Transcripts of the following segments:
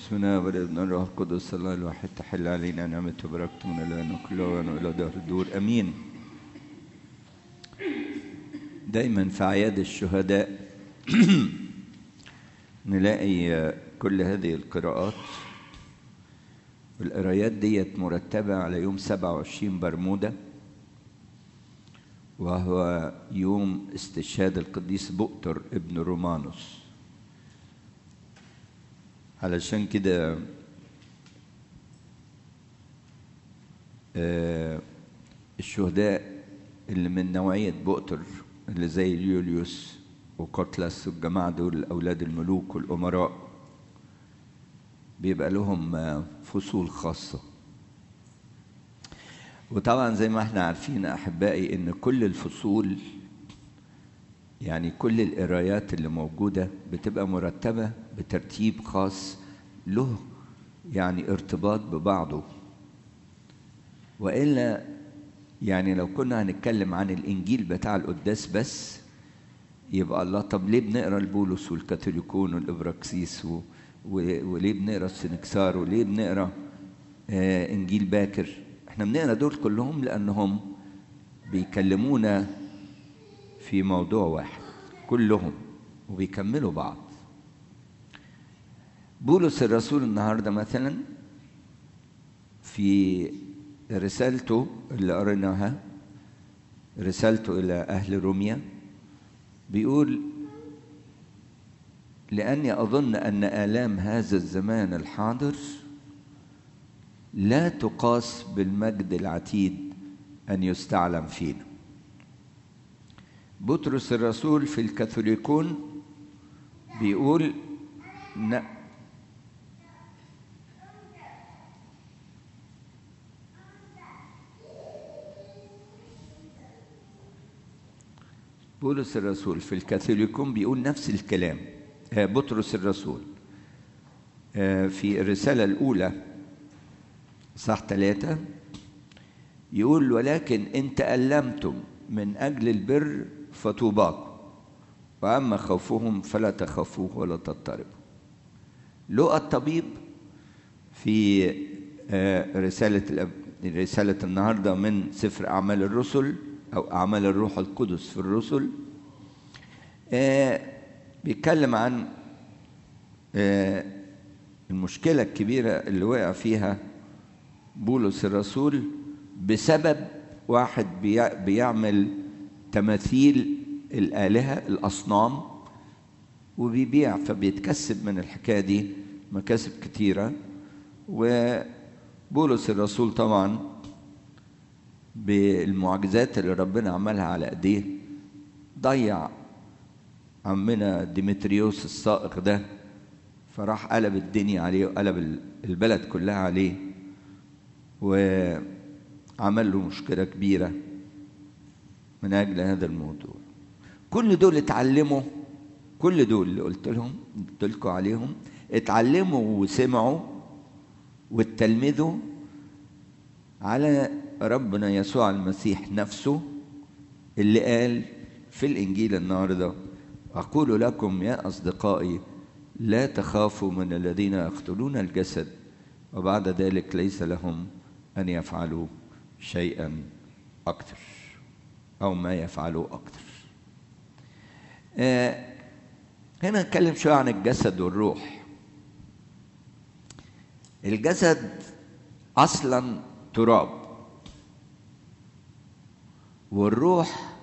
بسم الله والابن الروح القدس الله الواحد تحل علينا نعمته وبركته من الان وكل وان والى دهر الدور امين دايما في اعياد الشهداء نلاقي كل هذه القراءات والقرايات ديت مرتبة على يوم 27 برمودا وهو يوم استشهاد القديس بؤتر ابن رومانوس علشان كده آه الشهداء اللي من نوعية بؤتر اللي زي يوليوس وكوتلاس والجماعة دول أولاد الملوك والأمراء بيبقى لهم فصول خاصة وطبعا زي ما احنا عارفين أحبائي إن كل الفصول يعني كل القرايات اللي موجودة بتبقى مرتبة بترتيب خاص له يعني ارتباط ببعضه وإلا يعني لو كنا هنتكلم عن الإنجيل بتاع القداس بس يبقى الله طب ليه بنقرا البولس والكاثوليكون والإبراكسيس و... وليه بنقرا السنكسار وليه بنقرا آه إنجيل باكر احنا بنقرا دول كلهم لأنهم بيكلمونا في موضوع واحد كلهم وبيكملوا بعض بولس الرسول النهارده مثلا في رسالته اللي قريناها رسالته إلى أهل روميا بيقول لأني أظن أن آلام هذا الزمان الحاضر لا تقاس بالمجد العتيد أن يستعلم فينا بطرس الرسول في الكاثوليكون بيقول ن... بولس الرسول في الكاثوليكون بيقول نفس الكلام بطرس الرسول في الرسالة الأولى صح ثلاثة يقول ولكن إن تألمتم من أجل البر فطوباكم وأما خوفهم فلا تخافوه ولا تضطربوا لقى الطبيب في رسالة رسالة النهاردة من سفر أعمال الرسل أو أعمال الروح القدس في الرسل بيتكلم عن المشكلة الكبيرة اللي وقع فيها بولس الرسول بسبب واحد بيعمل تماثيل الآلهة الأصنام وبيبيع فبيتكسب من الحكاية دي مكاسب كتيرة وبولس الرسول طبعا بالمعجزات اللي ربنا عملها على ايديه ضيع عمنا ديمتريوس السائق ده فراح قلب الدنيا عليه وقلب البلد كلها عليه وعمل له مشكلة كبيرة من أجل هذا الموضوع كل دول اتعلموا كل دول اللي قلت لهم قلت لكم عليهم اتعلموا وسمعوا واتلمذوا على ربنا يسوع المسيح نفسه اللي قال في الإنجيل النهارده أقول لكم يا أصدقائي لا تخافوا من الذين يقتلون الجسد وبعد ذلك ليس لهم أن يفعلوا شيئا أكثر أو ما يفعلوا أكثر آه هنا نتكلم شوية عن الجسد والروح الجسد أصلا تراب والروح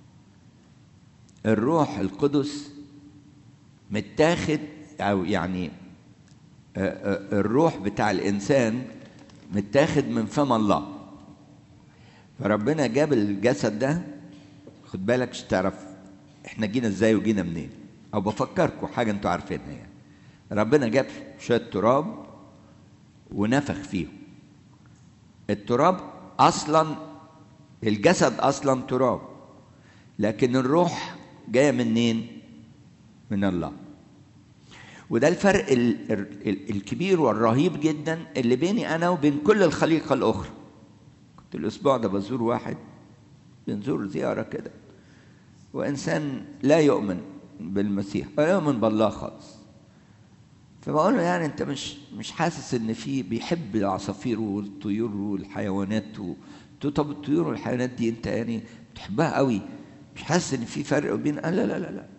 الروح القدس متاخد او يعني الروح بتاع الانسان متاخد من فم الله فربنا جاب الجسد ده خد بالك مش تعرف احنا جينا ازاي وجينا منين او بفكركم حاجه انتوا عارفينها يعني ربنا جاب شويه تراب ونفخ فيهم التراب اصلا الجسد اصلا تراب لكن الروح جايه منين من الله وده الفرق ال ال الكبير والرهيب جدا اللي بيني انا وبين كل الخليقه الاخرى كنت الاسبوع ده بزور واحد بنزور زياره كده وانسان لا يؤمن بالمسيح ولا يؤمن بالله خالص فبقول له يعني انت مش مش حاسس ان في بيحب العصافير والطيور والحيوانات و... طب الطيور والحيوانات دي انت يعني بتحبها قوي مش حاسس ان في فرق بين قال لا لا لا لا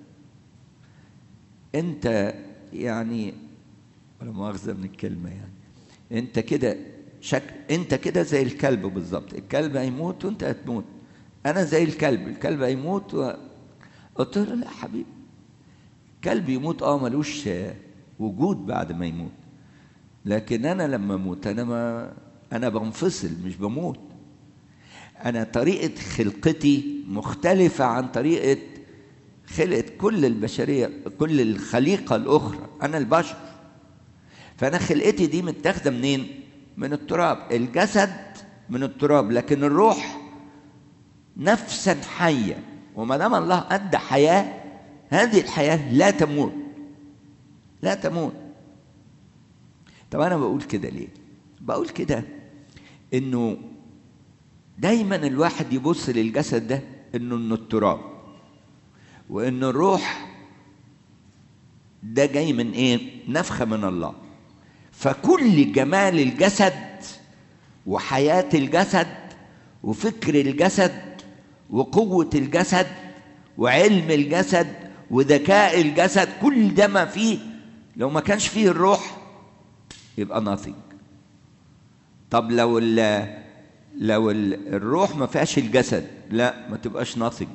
انت يعني ولا مؤاخذه من الكلمه يعني انت كده شك انت كده زي الكلب بالظبط الكلب هيموت وانت هتموت انا زي الكلب الكلب هيموت و... قلت له لا حبيبي كلب يموت اه ملوش وجود بعد ما يموت لكن انا لما اموت انا ما انا بنفصل مش بموت انا طريقه خلقتي مختلفه عن طريقه خلقه كل البشريه كل الخليقه الاخرى انا البشر فانا خلقتي دي متاخده منين من التراب الجسد من التراب لكن الروح نفسا حيه وما دام الله ادى حياه هذه الحياه لا تموت لا تموت طب انا بقول كده ليه بقول كده انه دايما الواحد يبص للجسد ده انه انه التراب وان الروح ده جاي من ايه نفخه من الله فكل جمال الجسد وحياه الجسد وفكر الجسد وقوه الجسد وعلم الجسد وذكاء الجسد كل ده ما فيه لو ما كانش فيه الروح يبقى nothing طب لو ال لو ال الروح ما فيهاش الجسد لا ما تبقاش nothing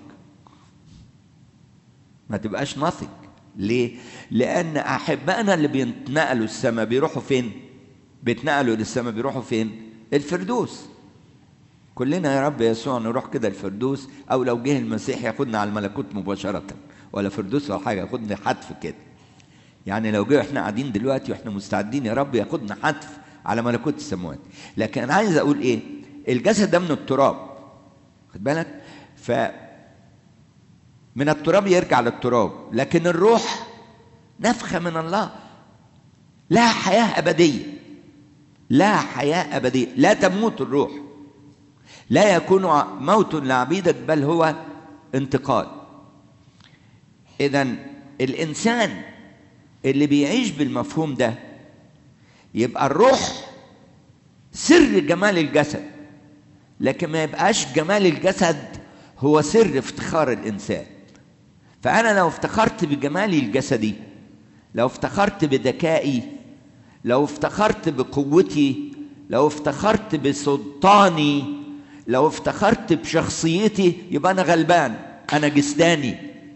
ما تبقاش nothing ليه؟ لأن أحبائنا اللي بيتنقلوا السماء بيروحوا فين؟ بيتنقلوا للسماء بيروحوا فين؟ الفردوس كلنا يا رب يسوع نروح كده الفردوس أو لو جه المسيح ياخدنا على الملكوت مباشرة ولا فردوس ولا حاجة ياخدنا حتف كده يعني لو جه احنا قاعدين دلوقتي واحنا مستعدين يا رب ياخدنا حتف على ملكوت السماوات لكن انا عايز اقول ايه الجسد ده من التراب خد بالك ف من التراب يرجع للتراب لكن الروح نفخه من الله لها حياه ابديه لها حياه ابديه لا تموت الروح لا يكون موت لعبيدك بل هو انتقال اذا الانسان اللي بيعيش بالمفهوم ده يبقى الروح سر جمال الجسد لكن ما يبقاش جمال الجسد هو سر افتخار الانسان فانا لو افتخرت بجمالي الجسدي لو افتخرت بذكائي لو افتخرت بقوتي لو افتخرت بسلطاني لو افتخرت بشخصيتي يبقى انا غلبان انا جسداني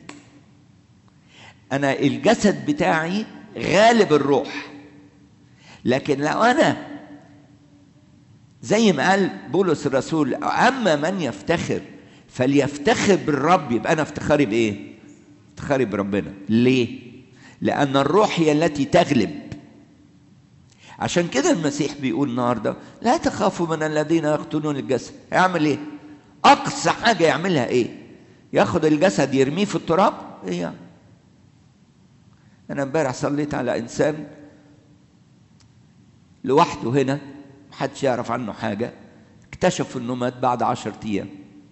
انا الجسد بتاعي غالب الروح لكن لو انا زي ما قال بولس الرسول اما من يفتخر فليفتخر بالرب يبقى انا افتخاري بايه افتخاري بربنا ليه لان الروح هي التي تغلب عشان كده المسيح بيقول النهارده لا تخافوا من الذين يقتلون الجسد يعمل ايه اقصى حاجه يعملها ايه ياخد الجسد يرميه في التراب ايه يعني انا امبارح صليت على انسان لوحده هنا محدش يعرف عنه حاجة اكتشفوا انه مات بعد عشرة ايام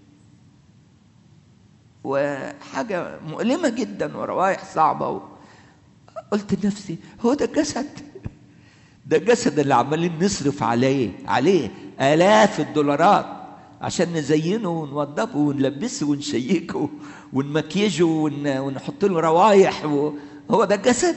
وحاجة مؤلمة جدا وروايح صعبة و... قلت لنفسي هو ده الجسد ده الجسد اللي عمالين نصرف عليه عليه آلاف الدولارات عشان نزينه ونوضبه ونلبسه ونشيكه ونمكيجه ون... ونحط له روايح و... هو ده الجسد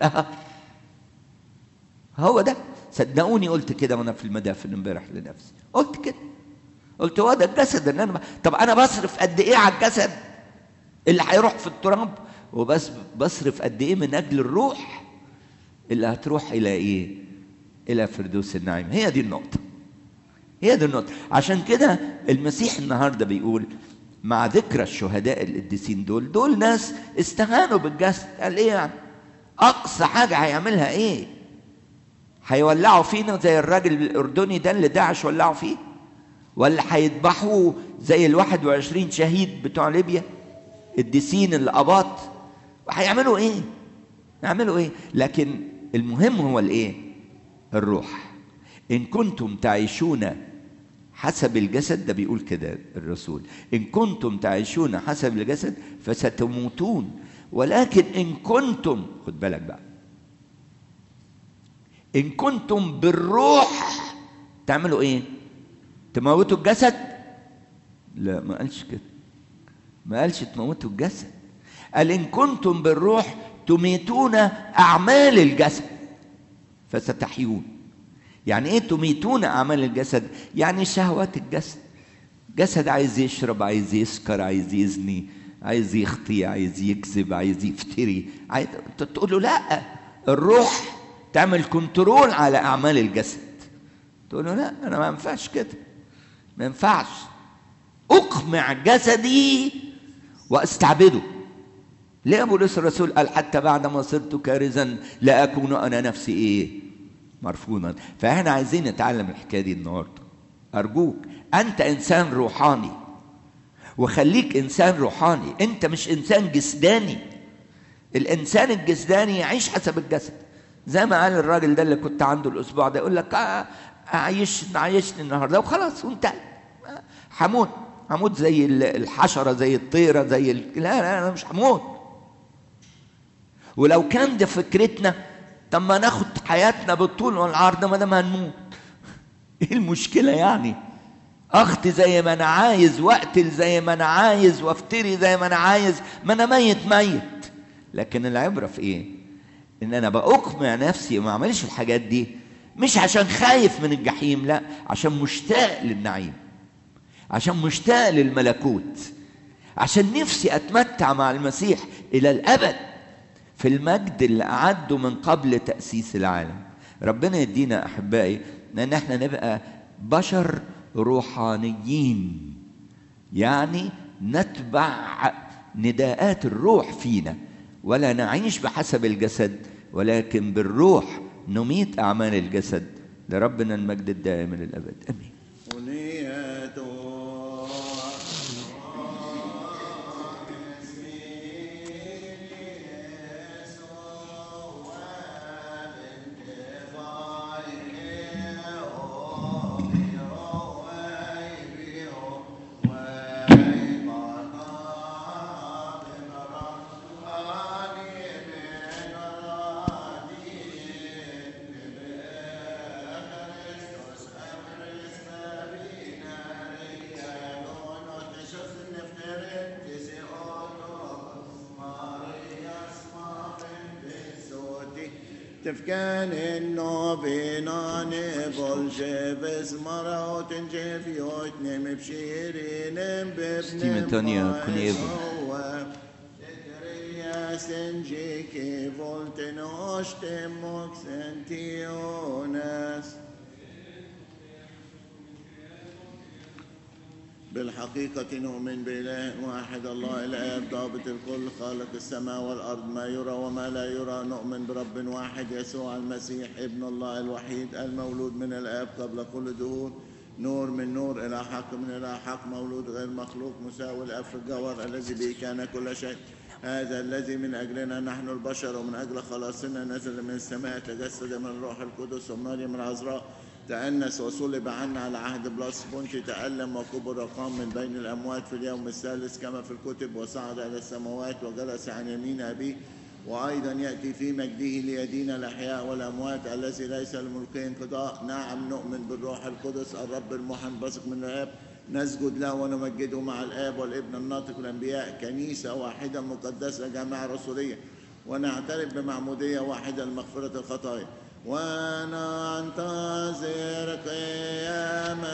هو ده صدقوني قلت كده وانا في المدافن امبارح لنفسي قلت كده قلت هو ده الجسد اللي انا ب... طب انا بصرف قد ايه على الجسد اللي هيروح في التراب وبس بصرف قد ايه من اجل الروح اللي هتروح الى ايه الى فردوس النعيم هي دي النقطه هي دي النقطه عشان كده المسيح النهارده بيقول مع ذكرى الشهداء القديسين دول دول ناس استهانوا بالجسد قال ايه يعني اقصى حاجه هيعملها ايه هيولعوا فينا زي الراجل الاردني ده اللي داعش ولعوا فيه ولا هيذبحوا زي ال 21 شهيد بتوع ليبيا الديسين الاباط هيعملوا ايه يعملوا ايه لكن المهم هو الايه الروح ان كنتم تعيشون حسب الجسد ده بيقول كده الرسول ان كنتم تعيشون حسب الجسد فستموتون ولكن ان كنتم خد بالك بقى ان كنتم بالروح تعملوا ايه تموتوا الجسد لا ما قالش كده ما قالش تموتوا الجسد قال ان كنتم بالروح تميتون اعمال الجسد فستحيون يعني ايه تميتون اعمال الجسد يعني شهوات الجسد جسد عايز يشرب عايز يسكر عايز يزني عايز يخطي عايز يكذب عايز يفتري عايز تقول له لا الروح تعمل كنترول على اعمال الجسد تقول له لا انا ما ينفعش كده ما ينفعش اقمع جسدي واستعبده ليه بولس الرسول قال حتى بعد ما صرت كارزا لا اكون انا نفسي ايه مرفوضا فاحنا عايزين نتعلم الحكايه دي النهارده ارجوك انت انسان روحاني وخليك انسان روحاني انت مش انسان جسداني الانسان الجسداني يعيش حسب الجسد زي ما قال الراجل ده اللي كنت عنده الاسبوع ده يقول لك آه عيشني عيشني النهارده وخلاص وانتهى هموت هموت زي الحشره زي الطيره زي ال... لا لا انا مش هموت ولو كان ده فكرتنا طب ما ناخد حياتنا بالطول والعرض ما دام هنموت ايه المشكله يعني اخطي زي ما انا عايز واقتل زي ما انا عايز وافتري زي ما انا عايز ما انا ميت ميت لكن العبره في ايه ان انا باقمع نفسي وما اعملش الحاجات دي مش عشان خايف من الجحيم لا عشان مشتاق للنعيم عشان مشتاق للملكوت عشان نفسي اتمتع مع المسيح الى الابد في المجد اللي اعده من قبل تاسيس العالم ربنا يدينا احبائي ان احنا نبقى بشر روحانيين يعني نتبع نداءات الروح فينا ولا نعيش بحسب الجسد ولكن بالروح نميت اعمال الجسد لربنا المجد الدائم للابد امين تفكان انه بيناني بولجي بزمرة وتنجي في يوتنم بشيرين بابن ستيمتانيا كونيفو سنجيكي فولتن اشتمك سنتيونس بالحقيقة نؤمن بإله واحد الله الآب ضابط الكل خالق السماء والأرض ما يرى وما لا يرى نؤمن برب واحد يسوع المسيح ابن الله الوحيد المولود من الآب قبل كل دهور نور من نور إلى حق من إلى حق مولود غير مخلوق مساوي الأب في الجوهر الذي به كان كل شيء هذا الذي من أجلنا نحن البشر ومن أجل خلاصنا نزل من السماء تجسد من الروح القدس ومريم العذراء تأنس وصلب عنا على عهد بلاس بونتي تألم وكبر وقام من بين الأموات في اليوم الثالث كما في الكتب وصعد إلى السماوات وجلس عن يمين أبيه وأيضا يأتي في مجده ليدين الأحياء والأموات الذي ليس لملكه انقضاء نعم نؤمن بالروح القدس الرب المحن بثق من الآب نسجد له ونمجده مع الآب والابن الناطق الأنبياء كنيسة واحدة مقدسة جامعة رسولية ونعترف بمعمودية واحدة لمغفرة الخطايا وننتظر قيامة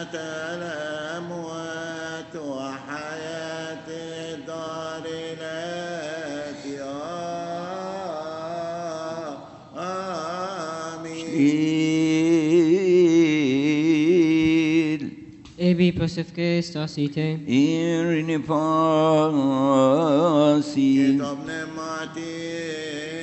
الأموات وحياة الدار الآتية آمين Ebi posefke stasite. Irini pasi كتاب نعمتي